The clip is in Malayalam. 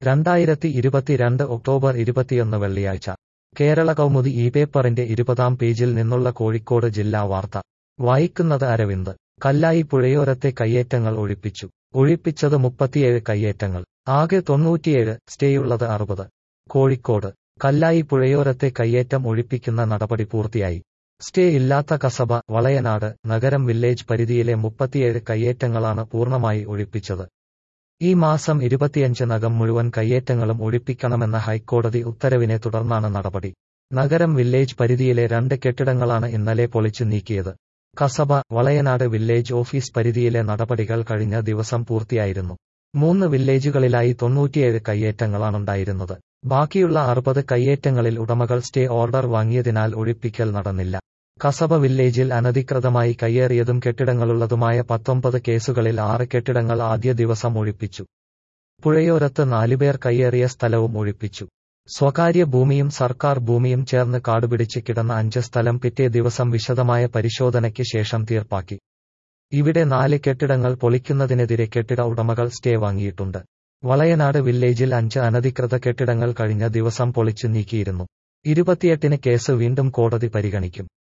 രണ്ടായിരത്തി ഇരുപത്തിരണ്ട് ഒക്ടോബർ ഇരുപത്തിയൊന്ന് വെള്ളിയാഴ്ച കേരള കൗമുദി ഈ പേപ്പറിന്റെ ഇരുപതാം പേജിൽ നിന്നുള്ള കോഴിക്കോട് ജില്ലാ വാർത്ത വായിക്കുന്നത് അരവിന്ദ് കല്ലായി പുഴയോരത്തെ കയ്യേറ്റങ്ങൾ ഒഴിപ്പിച്ചു ഒഴിപ്പിച്ചത് മുപ്പത്തിയേഴ് കയ്യേറ്റങ്ങൾ ആകെ തൊണ്ണൂറ്റിയേഴ് സ്റ്റേയുള്ളത് അറുപത് കോഴിക്കോട് കല്ലായി പുഴയോരത്തെ കയ്യേറ്റം ഒഴിപ്പിക്കുന്ന നടപടി പൂർത്തിയായി സ്റ്റേ ഇല്ലാത്ത കസബ വളയനാട് നഗരം വില്ലേജ് പരിധിയിലെ മുപ്പത്തിയേഴ് കയ്യേറ്റങ്ങളാണ് പൂർണ്ണമായി ഒഴിപ്പിച്ചത് ഈ മാസം ഇരുപത്തിയഞ്ചിനകം മുഴുവൻ കയ്യേറ്റങ്ങളും ഒഴിപ്പിക്കണമെന്ന ഹൈക്കോടതി ഉത്തരവിനെ തുടർന്നാണ് നടപടി നഗരം വില്ലേജ് പരിധിയിലെ രണ്ട് കെട്ടിടങ്ങളാണ് ഇന്നലെ പൊളിച്ചു നീക്കിയത് കസബ വളയനാട് വില്ലേജ് ഓഫീസ് പരിധിയിലെ നടപടികൾ കഴിഞ്ഞ ദിവസം പൂർത്തിയായിരുന്നു മൂന്ന് വില്ലേജുകളിലായി തൊണ്ണൂറ്റിയേഴ് കയ്യേറ്റങ്ങളാണുണ്ടായിരുന്നത് ബാക്കിയുള്ള അറുപത് കയ്യേറ്റങ്ങളിൽ ഉടമകൾ സ്റ്റേ ഓർഡർ വാങ്ങിയതിനാൽ ഒഴിപ്പിക്കൽ നടന്നില്ല കസബ വില്ലേജിൽ അനധികൃതമായി കയ്യേറിയതും കെട്ടിടങ്ങളുള്ളതുമായ പത്തൊമ്പത് കേസുകളിൽ ആറ് കെട്ടിടങ്ങൾ ആദ്യ ദിവസം ഒഴിപ്പിച്ചു പുഴയോരത്ത് നാലുപേർ കയ്യേറിയ സ്ഥലവും ഒഴിപ്പിച്ചു സ്വകാര്യ ഭൂമിയും സർക്കാർ ഭൂമിയും ചേർന്ന് കാടുപിടിച്ച് കിടന്ന അഞ്ച് സ്ഥലം പിറ്റേ ദിവസം വിശദമായ പരിശോധനയ്ക്ക് ശേഷം തീർപ്പാക്കി ഇവിടെ നാല് കെട്ടിടങ്ങൾ പൊളിക്കുന്നതിനെതിരെ കെട്ടിട ഉടമകൾ സ്റ്റേ വാങ്ങിയിട്ടുണ്ട് വളയനാട് വില്ലേജിൽ അഞ്ച് അനധികൃത കെട്ടിടങ്ങൾ കഴിഞ്ഞ ദിവസം പൊളിച്ചു നീക്കിയിരുന്നു ഇരുപത്തിയെട്ടിന് കേസ് വീണ്ടും കോടതി പരിഗണിക്കും